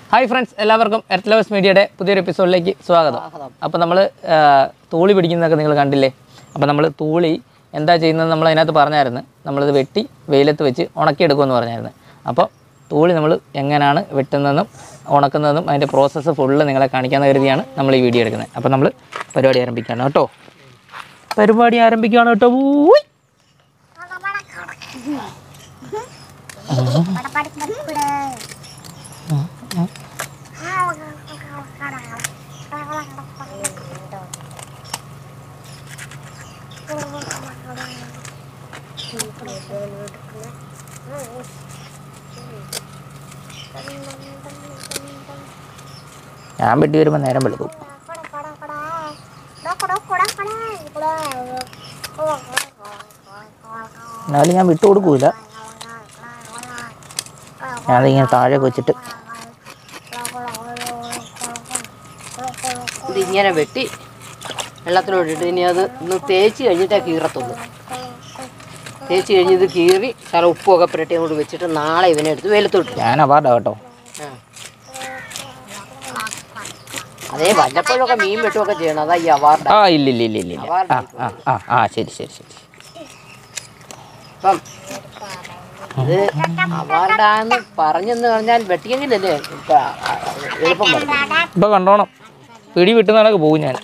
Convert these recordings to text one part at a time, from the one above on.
Hi friends എല്ലാവർക്കും earth lovers മീഡിയയുടെ പുതിയൊരു എപ്പിസോഡിലേക്ക് സ്വാഗതം അപ്പോൾ നമ്മൾ തൂളി പിടിക്കുന്നതൊക്കെ നിങ്ങൾ കണ്ടില്ലേ അപ്പോൾ നമ്മൾ തൂളി എന്താ ചെയ്യുന്നത് നമ്മൾ അതിനകത്ത് പറഞ്ഞായിരുന്നു നമ്മളിത് വെട്ടി വെയിലത്ത് വെച്ച് ഉണക്കിയെടുക്കുമെന്ന് പറഞ്ഞായിരുന്നു അപ്പോൾ തൂളി നമ്മൾ എങ്ങനെയാണ് വെട്ടുന്നതെന്നും ഉണക്കുന്നതെന്നും അതിൻ്റെ പ്രോസസ്സ് ഫുള്ള് നിങ്ങളെ കാണിക്കാമെന്ന് കരുതിയാണ് നമ്മൾ ഈ വീഡിയോ എടുക്കുന്നത് അപ്പോൾ നമ്മൾ പരിപാടി ആരംഭിക്കുകയാണ് കേട്ടോ പരിപാടി ആരംഭിക്കുകയാണ് കേട്ടോ ഊയ്. ഞാൻ വെട്ടി വരുമ്പോൾ നേരം വെളുക്കും എന്നാലും ഞാൻ വിട്ടു കൊടുക്കൂല ഞാനതിങ്ങനെ താഴെ വെച്ചിട്ട് ഇതിങ്ങനെ വെട്ടി വെള്ളത്തിലോട്ട് ഇട്ട് ഇനി അത് ഒന്ന് തേച്ച് കഴിഞ്ഞിട്ടേ കീറത്തുള്ളൂ തേച്ച് കഴിഞ്ഞ് ഇത് കീറി ചില ഉപ്പൊക്കെ പുരട്ടി അങ്ങോട്ട് വെച്ചിട്ട് നാളെ ഇവനെ എടുത്ത് വെയിലത്തോട്ട് ഇടും. ഞാൻ അവാർഡാ കേട്ടോ ആ. അതേ വല്ലപ്പോഴൊക്കെ മീൻ വെട്ടുമൊക്കെ ചെയ്യണം അതാ ഈ അവാർഡ് ആ ഇല്ല ഇല്ല ഇല്ല ഇല്ല ഇല്ല അവാർഡ് ആ ആ ആ ആ ശരി ശരി ശരി ഇപ്പം ഇത് അവാർഡാന്ന് പറഞ്ഞെന്ന് പറഞ്ഞാൽ വെട്ടിയെങ്കിലല്ലേ ഇപ്പൊ ആ, എളുപ്പം വരും ഇപ്പൊ കണ്ടോണം പിടി വിട്ടുന്നതൊക്കെ പോകും ഞാൻ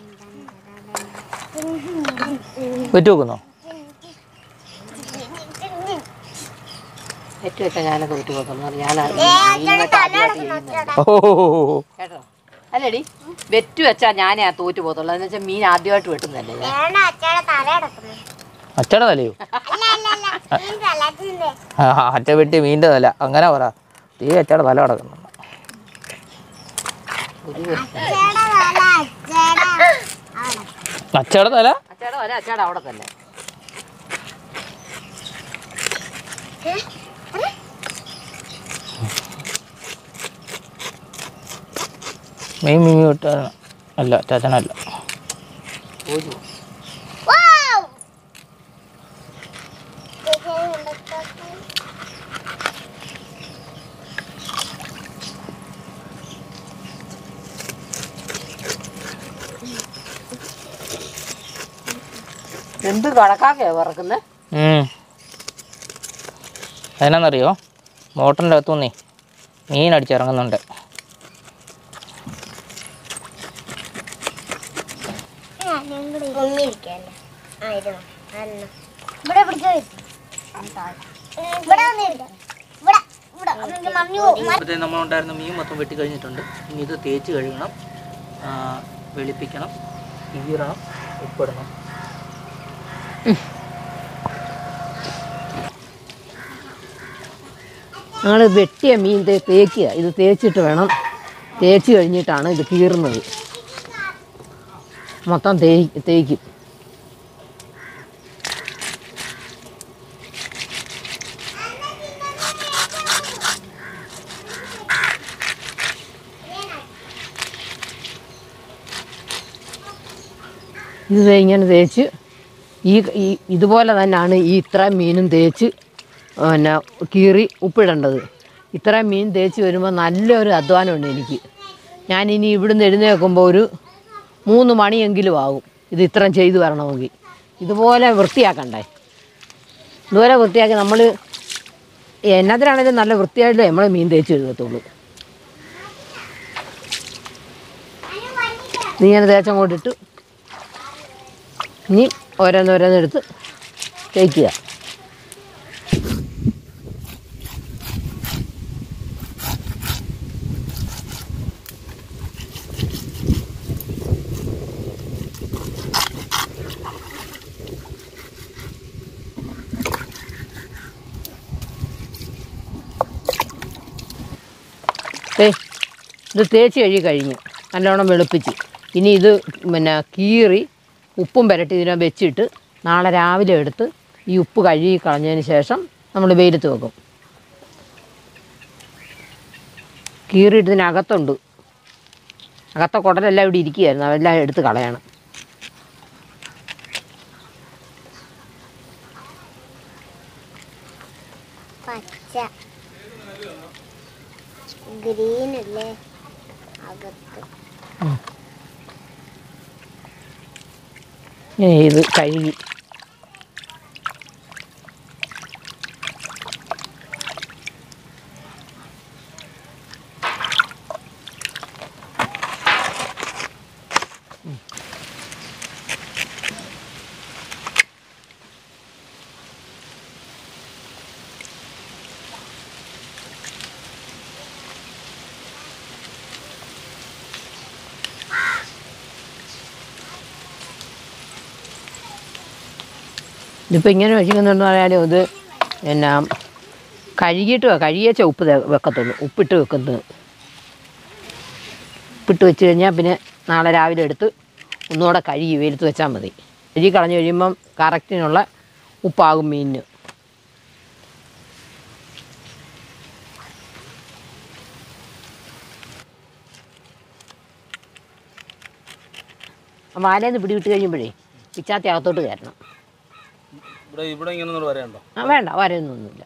വെച്ചു നോക്കുന്നോ ഏറ്റവും വെച്ചാൽ ഞാനൊക്കെ വിട്ടു പോകുന്നു ഞാൻ മീനൊക്കെ ആദ്യമായിട്ട് ചെയ്യുന്നത് ഓ കേട്ടോ അല്ലടി വെറ്റ് വെച്ചാ ഞാനേ ആ തോറ്റു പോകത്തുള്ളൂ എന്ന് വെച്ചാൽ മീൻ ആദ്യമായിട്ട് വെട്ടുന്നല്ലേ ഞാൻ അച്ചയുടെ തലയോ ആ അച്ച വെട്ടി മീൻ്റെ തല അങ്ങനെ പറ തീ അച്ചയുടെ തല കിടക്കുന്നു ഒരു അച്ചയുടെ തല അച്ചാടെ വല അച്ചാടെ അവിടെ തന്നെ മീൻ മീൻ വിട്ട അല്ല ചാച്ചനല്ല ഒരു എന്ത് കണക്കാക്കയാ വറക്കുന്നത് ഉം. അതിനാന്നറിയോ മോട്ടറിൻ്റെ അകത്തുനിന്നേ മീൻ അടിച്ചിറങ്ങുന്നുണ്ട് ഇവിടെ പിടിച്ചു ഇവിടെ വന്നിരിക്കാം ഇവിടെ ഇവിടെ മമ്മി അപ്പോഴത്തേ നമ്മളുണ്ടായിരുന്ന മീൻ മൊത്തം വെട്ടി കഴിഞ്ഞിട്ടുണ്ട് ഇനി ഇത് തേച്ച് കഴുകണം ആ, വെളുപ്പിക്കണം ഈറണം ഉപ്പിടണം ഞങ്ങൾ വെട്ടിയ മീൻ തേ തേക്കുക ഇത് തേച്ചിട്ട് വേണം തേച്ച് കഴിഞ്ഞിട്ടാണ് ഇത് കീറുന്നത് മൊത്തം തേ തേക്കും ഇത് ദേ ഇങ്ങനെ തേച്ച് ഈ ഈ ഇതുപോലെ തന്നെയാണ് ഈ ഇത്രയും മീനും തേച്ച് പിന്നെ കീറി ഉപ്പിടേണ്ടത് ഇത്രയും മീൻ തേച്ച് വരുമ്പോൾ നല്ലൊരു അധ്വാനമുണ്ട് എനിക്ക് ഞാനിനി ഇവിടുന്ന് എഴുന്നേൽക്കുമ്പോൾ ഒരു മൂന്ന് മണിയെങ്കിലും ആകും ഇത് ഇത്രയും ചെയ്തു വരണമെങ്കിൽ ഇതുപോലെ വൃത്തിയാക്കണ്ടേ ഇതുപോലെ വൃത്തിയാക്കി നമ്മൾ എന്നതിനാണെങ്കിലും നല്ല വൃത്തിയായിട്ട് നമ്മൾ മീൻ തേച്ച് എഴുതത്തുള്ളൂ ഇതിങ്ങനെ തേച്ചങ്ങോട്ടിട്ട് ഇനി ഓരോന്നോരോന്നെടുത്ത് തേക്കുക തേ ഇത് തേച്ച് കഴുകി കഴിഞ്ഞു നല്ലോണം വെളുപ്പിച്ച് ഇനി ഇത് പിന്നെ കീറി ഉപ്പും പുരട്ടി ഇതിനെ വെച്ചിട്ട് നാളെ രാവിലെ എടുത്ത് ഈ ഉപ്പ് കഴുകി കളഞ്ഞതിന് ശേഷം നമ്മൾ വെയിലത്ത് വെക്കും കീറിയിട്ട് ഇതിനകത്തുണ്ട് അകത്തെ കുടലെല്ലാം ഇവിടെ ഇരിക്കുകയായിരുന്നു അതെല്ലാം എടുത്ത് കളയണം പച്ച ഗ്രീൻ അല്ലേ അകത്ത് ഇങ്ങനെ ഇത് കഴുകി ഇതിപ്പോൾ ഇങ്ങനെ വെച്ചിരിക്കുന്നുണ്ടെന്ന് പറയാനും ഇത് എന്നാ കഴുകിയിട്ട് വെ- കഴുകിയേച്ച ഉപ്പ് ദേ വെക്കത്തുള്ളൂ ഉപ്പിട്ട് വെക്കുന്നത് ഉപ്പിട്ട് വെച്ച് കഴിഞ്ഞാൽ പിന്നെ നാളെ രാവിലെ എടുത്ത് ഒന്നുകൂടെ കഴുകി വെയിലത്ത് വെച്ചാൽ മതി കഴുകി കളഞ്ഞ് കഴിയുമ്പം കറക്റ്റിനുള്ള ഉപ്പാകും മീനിന് വാലേന്ന് പിടിവിട്ട് കഴിയുമ്പോഴേ പിച്ചാത്തി അകത്തോട്ട് കയറണം ഇവിടെ ഇവിടെ ഇങ്ങനെ ഒന്നും വരണ്ടോ ആ വേണ്ട വരയൊന്നുമില്ല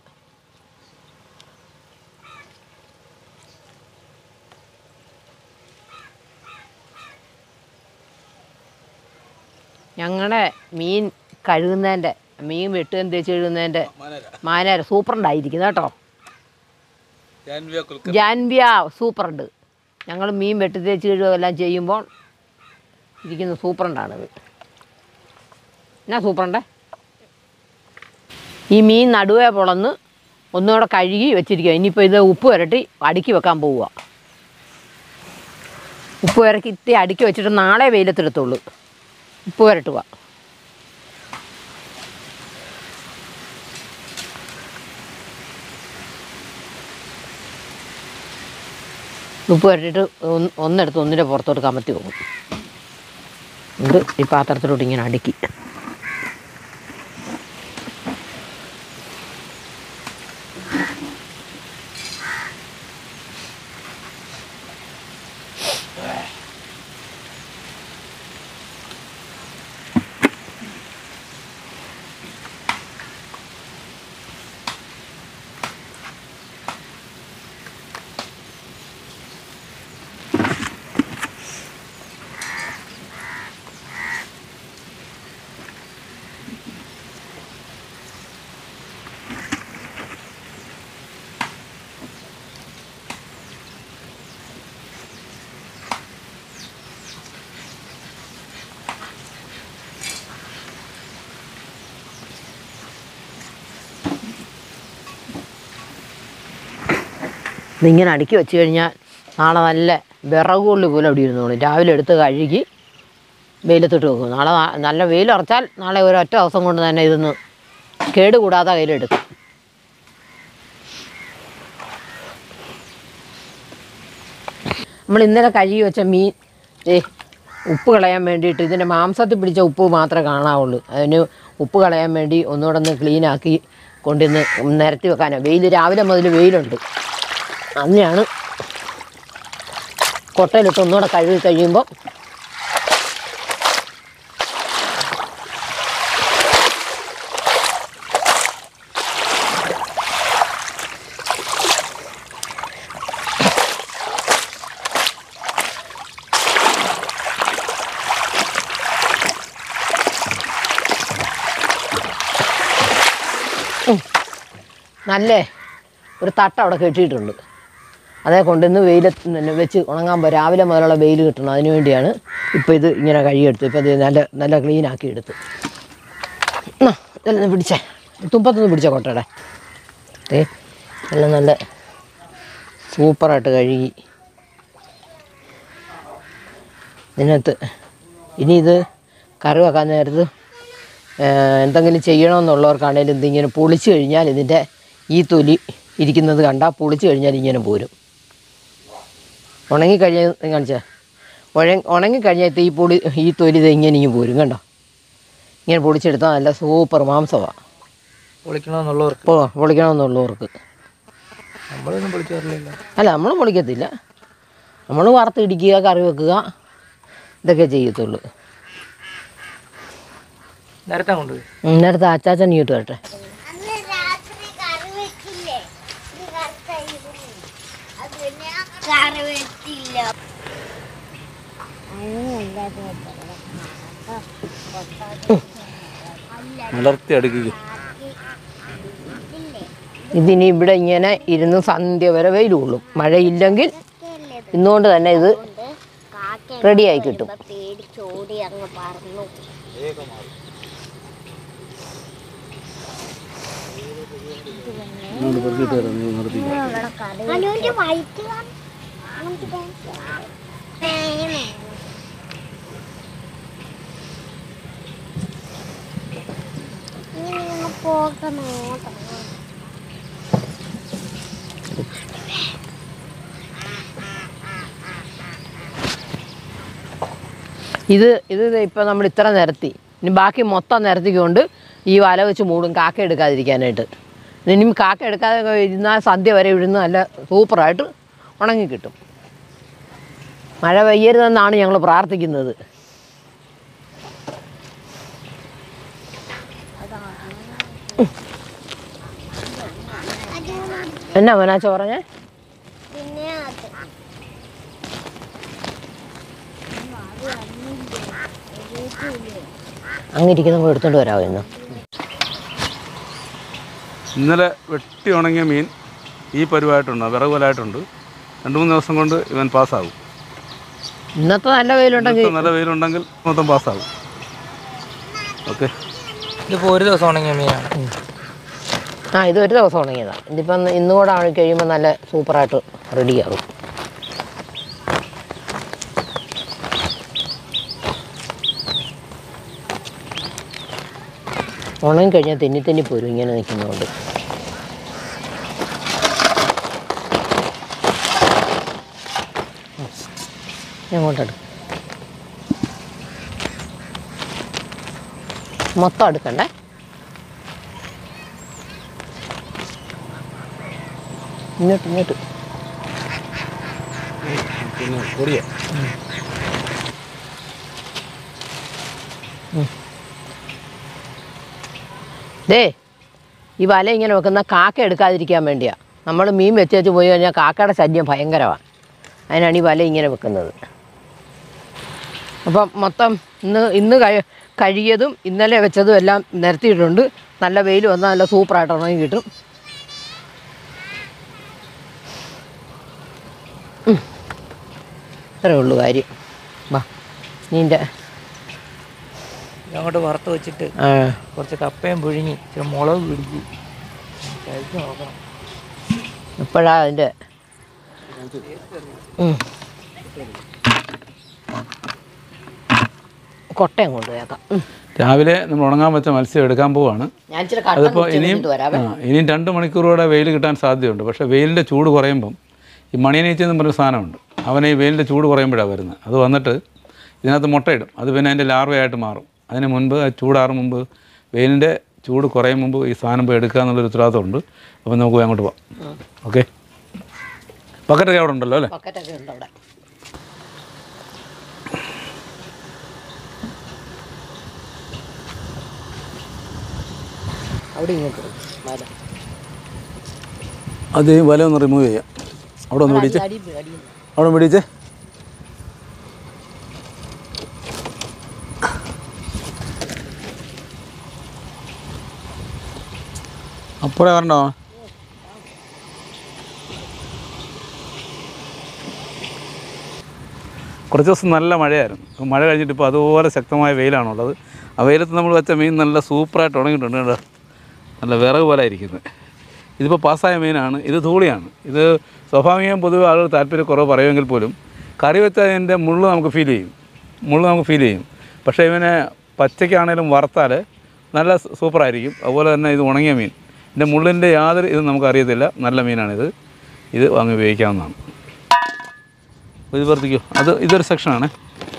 ഞങ്ങളുടെ മീൻ കഴുകുന്നതിൻ്റെ മീൻ വെട്ടുകയും തേച്ച് കഴുകുന്നതിൻ്റെ മാനേര മാനേര സൂപ്പറുണ്ടായിരിക്കും കേട്ടോ ജാൻവിയ കുൽക്കർ ജാൻവിയ സൂപ്പറുണ്ട് ഞങ്ങൾ മീൻ വെട്ടി തേച്ച് കഴുകുക എല്ലാം ചെയ്യുമ്പോൾ ഇരിക്കുന്ന സൂപ്പറുണ്ടാണത് എന്നാ സൂപ്പറുണ്ടേ ഈ മീൻ നടുവേ പൊളന്ന് ഒന്നുകൂടെ കഴുകി വെച്ചിരിക്കുക ഇനിയിപ്പോൾ ഇത് ഉപ്പ് പുരട്ടി അടുക്കി വെക്കാൻ പോവുക ഉപ്പ് പുരക്കി ഇത്തി അടുക്കി വെച്ചിട്ട് നാളെ വെയിലത്തെടുത്തുള്ളൂ ഉപ്പ് പുരട്ടുക ഉപ്പ് പുരട്ടിയിട്ട് ഒന്ന് ഒന്നെടുത്ത് ഒന്നിൻ്റെ പുറത്തോട്ട് കമത്തി പോകും ഇത് ഈ പാത്രത്തിലോട്ട് ഇങ്ങനെ അടുക്കി ഇതിങ്ങനെ അടുക്കി വെച്ച് കഴിഞ്ഞാൽ നാളെ നല്ല വിറകുള്ളി പോലെ അവിടെ ഇരുന്നോളും രാവിലെ എടുത്ത് കഴുകി വെയിലത്തിട്ട് വെക്കും നാളെ നാ- നല്ല വെയിലുറച്ചാൽ നാളെ ഒരൊറ്റ ദിവസം കൊണ്ട് തന്നെ ഇതൊന്ന് കേടുകൂടാതെ കയ്യിലെടുക്കും നമ്മൾ ഇന്നലെ കഴുകി വെച്ച മീൻ ഏ ഉപ്പ് കളയാൻ വേണ്ടിയിട്ട് ഇതിൻ്റെ മാംസത്തിൽ പിടിച്ച ഉപ്പ് മാത്രമേ കാണാവുള്ളൂ അതിന് ഉപ്പ് കളയാൻ വേണ്ടി ഒന്നുകൂടെ ഒന്ന് ക്ലീനാക്കി കൊണ്ടുവന്ന് നിരത്തി വെക്കാനാണ് വെയിൽ രാവിലെ മുതൽ വെയിലുണ്ട് അങ്ങനെയാണ് കൊട്ടയിലിട്ട് ഒന്നുകൂടെ കഴുകി കഴിയുമ്പോൾ നല്ല ഒരു തട്ട അവിടെ കെട്ടിയിട്ടുണ്ട് അതേ കൊണ്ടുവന്ന് വെയിലത്ത് തന്നെ വെച്ച് ഉണങ്ങാൻ പോ രാവിലെ മുതലുള്ള വെയിൽ കിട്ടണം അതിന് വേണ്ടിയാണ് ഇപ്പോൾ ഇത് ഇങ്ങനെ കഴുകിയെടുത്തു ഇപ്പോൾ ഇത് നല്ല നല്ല ക്ലീൻ ആക്കി എടുത്തു എന്നാ, ഇതെല്ലാം പിടിച്ചേ തുമ്പത്തൊന്ന് പിടിച്ച കൊട്ടയുടെ ഏ എല്ലാം നല്ല സൂപ്പറായിട്ട് കഴുകി ഇതിനകത്ത് ഇനി ഇത് കറി വെക്കാൻ നേരത്ത് ഏ, എന്തെങ്കിലും ചെയ്യണമെന്നുള്ളവർക്കാണേലും ഇതിങ്ങനെ പൊളിച്ച് കഴിഞ്ഞാൽ ഇതിൻ്റെ ഈ തൊലി ഇരിക്കുന്നത് കണ്ടാൽ പൊളിച്ച് കഴിഞ്ഞാൽ ഇങ്ങനെ പോരും ഉണങ്ങിക്കഴിഞ്ഞാൽ കാണിച്ചാൽ ഉഴ ഉണങ്ങിക്കഴിഞ്ഞാൽ ഈ പൊളി ഈ തൊലി ഇത് ഇങ്ങനെ ഇങ്ങനെ പോരും കണ്ടോ ഇങ്ങനെ പൊളിച്ചെടുത്താൽ നല്ല സൂപ്പർ മാംസമാണ് പൊളിക്കണമെന്നുള്ളവർക്ക് ഇപ്പോൾ പൊളിക്കണമെന്നുള്ളവർക്ക് നമ്മളൊന്നും പൊളിക്കാറില്ല അല്ല നമ്മൾ പൊളിക്കത്തില്ല നമ്മൾ വറുത്തിടിക്കുക കറി വെക്കുക ഇതൊക്കെ ചെയ്യത്തുള്ളൂ നേരത്തെ കൊണ്ടുപോയി ഇന്നടുത്ത് അച്ചാച്ചൻ ഇങ്ങോട്ട് വരട്ടെ അന്ന് രാത്രി കറി വെച്ചില്ലേ ഇത് കറുത്ത ഇരുന്ന്. അത് പിന്നെ കറി വെച്ചില്ല വളർത്തി അടുക്കുക ഇതിനി ഇവിടെ ഇങ്ങനെ ഇരുന്ന് സന്ധ്യ വരെ വെയിൽ കൊള്ളും മഴയില്ലെങ്കിൽ ഇന്നുകൊണ്ട് തന്നെ ഇത് റെഡിയായി കിട്ടും പേടിച്ചോടി അങ്ങ് പറന്നു അനുവിന്റെ വൈറ്റ് പോകണോ ഇത് ഇത് ഇപ്പം നമ്മൾ ഇത്ര നിരത്തി ഇനി ബാക്കി മൊത്തം നിരത്തിക്കൊണ്ട് ഈ വല വെച്ച് മൂടും കാക്ക എടുക്കാതിരിക്കാനായിട്ട് ഇനിയും കാക്ക എടുക്കാതെ ഇരുന്നാൽ സന്ധ്യ വരെ ഇഴുന്ന് നല്ല സൂപ്പറായിട്ട് ഉണങ്ങി കിട്ടും മഴ പെയ്യരുതെന്നാണ് ഞങ്ങൾ പ്രാർത്ഥിക്കുന്നത് എന്നാ മനാച്ച പറഞ്ഞേ പിന്നെ അത് അങ്ങിരിക്കുന്ന എടുത്തോണ്ട് വരാമോ ഇന്ന് ഇന്നലെ വെട്ടി ഉണങ്ങിയ മീൻ ഈ പരുവായിട്ടുണ്ട് വിറക് പോലായിട്ടുണ്ട് രണ്ട് മൂന്ന് ദിവസം കൊണ്ട് ഇവൻ പാസ്സാകും ഇന്നത്തെ നല്ല വെയിലുണ്ടെങ്കിൽ ഇന്നത്തെ നല്ല വെയിലുണ്ടെങ്കിൽ മൊത്തം പാസ്സാകും ഓക്കെ ഇതിപ്പോൾ ഒരു ദിവസം ഉണങ്ങിയ മീനാണ് ആ ഇത് ഒരു ദിവസം ഉണങ്ങിയതാണ് ഇതിപ്പം ഇന്നും കൂടെ ആയി കഴിയുമ്പോൾ നല്ല സൂപ്പറായിട്ട് റെഡിയാകും ഉണങ്ങി കഴിഞ്ഞാൽ തെന്നി തെന്നി പോരും ഇങ്ങനെ നിൽക്കുന്നതുകൊണ്ട് എങ്ങോട്ടെടുക്കും മൊത്തം എടുക്കണ്ടേ ഇങ്ങോട്ട് ഇങ്ങോട്ട് പിന്നെ പൊടിയ ദേ ഈ വല ഇങ്ങനെ വെക്കുന്ന കാക്ക എടുക്കാതിരിക്കാൻ വേണ്ടിയാ നമ്മൾ മീൻ വെച്ച് വെച്ച് പോയി കഴിഞ്ഞാൽ കാക്കയുടെ ശല്യം ഭയങ്കരമാണ് അതിനാണ് ഈ വല ഇങ്ങനെ വെക്കുന്നത് അപ്പം മൊത്തം ഇന്ന് ഇന്ന് കഴി കഴുകിയതും ഇന്നലെ വെച്ചതും എല്ലാം നിരത്തിയിട്ടുണ്ട് നല്ല വെയിൽ വന്നാൽ നല്ല സൂപ്പറായിട്ട് ഉണങ്ങി കിട്ടും ഉം. ഇത്രേ ഉള്ളൂ കാര്യം വാ നീൻ്റെ അങ്ങോട്ട് വറുത്ത് വെച്ചിട്ട് ആ കുറച്ച് കപ്പയും പുഴുങ്ങി ഇച്ചിരി മുളക് പിടിച്ച് കഴിച്ച് നോക്കണം ഇപ്പോഴാ അതിൻ്റെ ഉം. കൊട്ടയം കൊണ്ടുപോയേക്കാം ഉം. രാവിലെ നമ്മൾ ഉണങ്ങാൻ വെച്ച മത്സ്യം എടുക്കാൻ പോവാണ് ഞാൻ ഇച്ചിരി കട്ടൻ അതിപ്പോൾ കുടിച്ച് ഇനിയും കഴിഞ്ഞിട്ട് വരാവേ ആ ഇനിയും രണ്ട് മണിക്കൂറൂടെ വെയിൽ കിട്ടാൻ സാധ്യതയുണ്ട് പക്ഷേ വെയിലിൻ്റെ ചൂട് കുറയുമ്പം ഈ മണിയനീച്ച എന്ന് പറഞ്ഞൊരു സാധനമുണ്ട് അവൻ ഈ വെയിലിൻ്റെ ചൂട് കുറയുമ്പോഴാണ് വരുന്നത് അത് വന്നിട്ട് ഇതിനകത്ത് മുട്ടയിടും അത് പിന്നെ അതിൻ്റെ ലാർവയായിട്ട് മാറും അതിന് മുൻപ് ആ ചൂടാറും മുമ്പ് വെയിലിൻ്റെ ചൂട് കുറയും മുമ്പ് ഈ സാധനം പോയി എടുക്കുക എന്നുള്ളൊരു ഉത്തരവാദിത്തമുണ്ട് അപ്പോൾ നമുക്ക് പോയി അങ്ങോട്ട് പോവാം ഓക്കെ ബക്കറ്റൊക്കെ അവിടെ ഉണ്ടല്ലോ അല്ലേ ബക്കറ്റൊക്കെ ഉണ്ട് അവിടെ അവിടെ ഇങ്ങോട്ട് ഇടും. വല. അത് ഈ വല ഒന്ന് റിമൂവ് ചെയ്യാം അവിടെ ഒന്ന് പിടിച്ച് അടി അടി അവിടെ പിടിച്ചേ അപ്പോഴേ വരണ്ടോ കുറച്ച് ദിവസം നല്ല മഴയായിരുന്നു അപ്പോൾ മഴ കഴിഞ്ഞിട്ട് ഇപ്പോൾ അതുപോലെ ശക്തമായ വെയിലാണുള്ളത് ആ വെയിലത്ത് നമ്മൾ വെച്ച മീൻ നല്ല സൂപ്പറായിട്ട് ഉണങ്ങിയിട്ടുണ്ട് കേട്ടോ നല്ല വിറക് പോലെ ഇരിക്കുന്നത് ഇതിപ്പോൾ പാസ്സായ മീനാണ് ഇത് തൂളിയാണ് ഇത് സ്വാഭാവികം പൊതുവെ ആളുകൾ താല്പര്യക്കുറവ് പറയുമെങ്കിൽ പോലും കറി വെച്ചതിൻ്റെ മുള്ള് നമുക്ക് ഫീൽ ചെയ്യും മുള്ള് നമുക്ക് ഫീൽ ചെയ്യും പക്ഷേ ഇവനെ പച്ചയ്ക്കാണേലും വറുത്താൽ നല്ല സൂ- സൂപ്പറായിരിക്കും അതുപോലെ തന്നെ ഇത് ഉണങ്ങിയ മീൻ ഇതിൻ്റെ മുള്ളിൻ്റെ യാതൊരു ഇതും നമുക്കറിയത്തില്ല നല്ല മീനാണിത് ഇത് വാങ്ങി ഉപയോഗിക്കാവുന്നതാണ് ഇത് വർദ്ധിക്കൂ അത് ഇതൊരു സെക്ഷനാണ്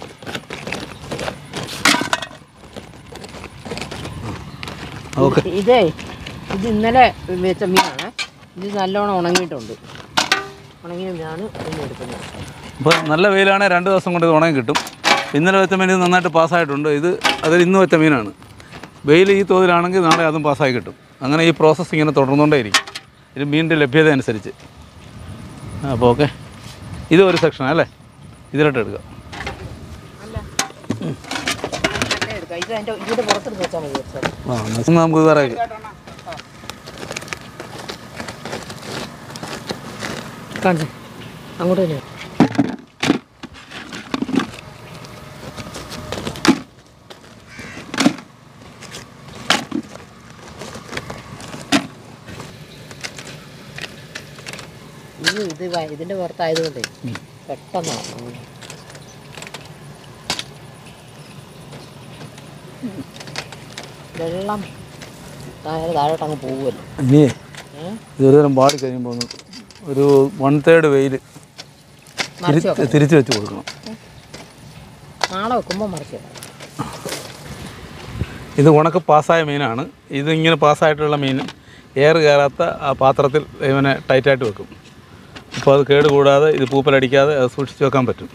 ഓക്കെ ഇതേ ഇത് ഇന്നലെ വെച്ച മീനാണ് ഇത് നല്ലോണം ഉണങ്ങിയിട്ടുണ്ട് ഉണങ്ങിയ മീനാണ് ഇന്ന് എടുക്കുന്നത് അപ്പോൾ നല്ല വെയിലാണ് രണ്ട് ദിവസം കൊണ്ട് ഇത് ഉണങ്ങി കിട്ടും ഇന്നലെ വെച്ച മീൻ ഇത് നന്നായിട്ട് പാസ്സായിട്ടുണ്ട് ഇത് അത് ഇന്ന് വെച്ച മീനാണ് വെയിൽ ഈ തോതിലാണെങ്കിൽ നാളെ അതും പാസ്സായി കിട്ടും അങ്ങനെ ഈ പ്രോസസ്സ് ഇങ്ങനെ തുടർന്നുകൊണ്ടേയിരിക്കും ഇത് മീനിൻ്റെ ലഭ്യത അനുസരിച്ച് അപ്പോൾ ഓക്കെ ഇത് ഒരു സെക്ഷനാണ് അല്ലേ ഇതിലോട്ട് എടുക്കുക എടുക്കാം ഇത് അതിൻ്റെ ഇതിൻ്റെ പുറത്തെടുത്ത് വെച്ചാൽ മതി കുറച്ച്. ആ എന്നാ നമുക്ക് വേറെ കാണിച്ചു അങ്ങോട്ട് തന്നെ ഇത് ഇത് വ- ഇതിന്റെ പുറത്തായതുകൊണ്ടേ പെട്ടെന്ന് വെള്ളം താഴെ താഴോട്ട് അങ്ങ് പോകുമല്ലോ ഇനി ഏഹ് ഇത് ഒരു തരം പാടി കഴിയുമ്പോൾ ഒന്ന് ഒരു വൺ തേർഡ് വെയിൽ മറിച്ച് വെക്കണം തിരിച്ച് വെച്ച് കൊടുക്കണം നാളെ വെക്കുമ്പോൾ മറിച്ച് വെക്കണം ഇത് ഉണക്ക് പാസ്സായ മീനാണ് ഇതിങ്ങനെ പാസ്സായിട്ടുള്ള മീൻ എയർ കയറാത്ത ആ പാത്രത്തിൽ ഇവനെ ടൈറ്റായിട്ട് വെക്കും അപ്പോൾ അത് കേട് കൂടാതെ ഇത് പൂപ്പലടിക്കാതെ അത് സൂക്ഷിച്ച് വെക്കാൻ പറ്റും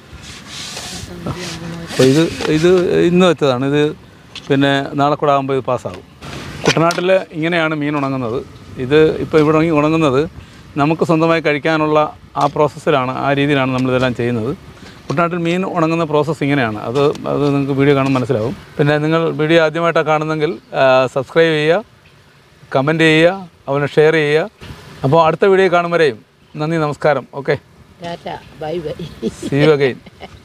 അപ്പോൾ ഇത് ഇത് ഇന്ന് വെച്ചതാണ് ഇത് പിന്നെ നാളെ കൂടെ ആകുമ്പോൾ ഇത് പാസ്സാകും കുട്ടനാട്ടിൽ ഇങ്ങനെയാണ് മീൻ ഉണങ്ങുന്നത് ഇത് ഇപ്പോൾ ഇവിടെ ഉണങ്ങി ഉണങ്ങുന്നത് നമുക്ക് സ്വന്തമായി കഴിക്കാനുള്ള ആ പ്രോസസ്സിലാണ് ആ രീതിയിലാണ് നമ്മളിതെല്ലാം ചെയ്യുന്നത് കുട്ടനാട്ടിൽ മീൻ ഉണങ്ങുന്ന പ്രോസസ്സ് ഇങ്ങനെയാണ് അത് അത് നിങ്ങൾക്ക് വീഡിയോ കാണുമ്പോൾ മനസ്സിലാവും പിന്നെ നിങ്ങൾ വീഡിയോ ആദ്യമായിട്ടാണ് കാണുന്നെങ്കിൽ സബ്സ്ക്രൈബ് ചെയ്യുക കമൻറ്റ് ചെയ്യുക അതുപോലെ ഷെയർ ചെയ്യുക അപ്പോൾ അടുത്ത വീഡിയോ കാണും വരെയും നന്ദി നമസ്കാരം okay tata bye bye see you again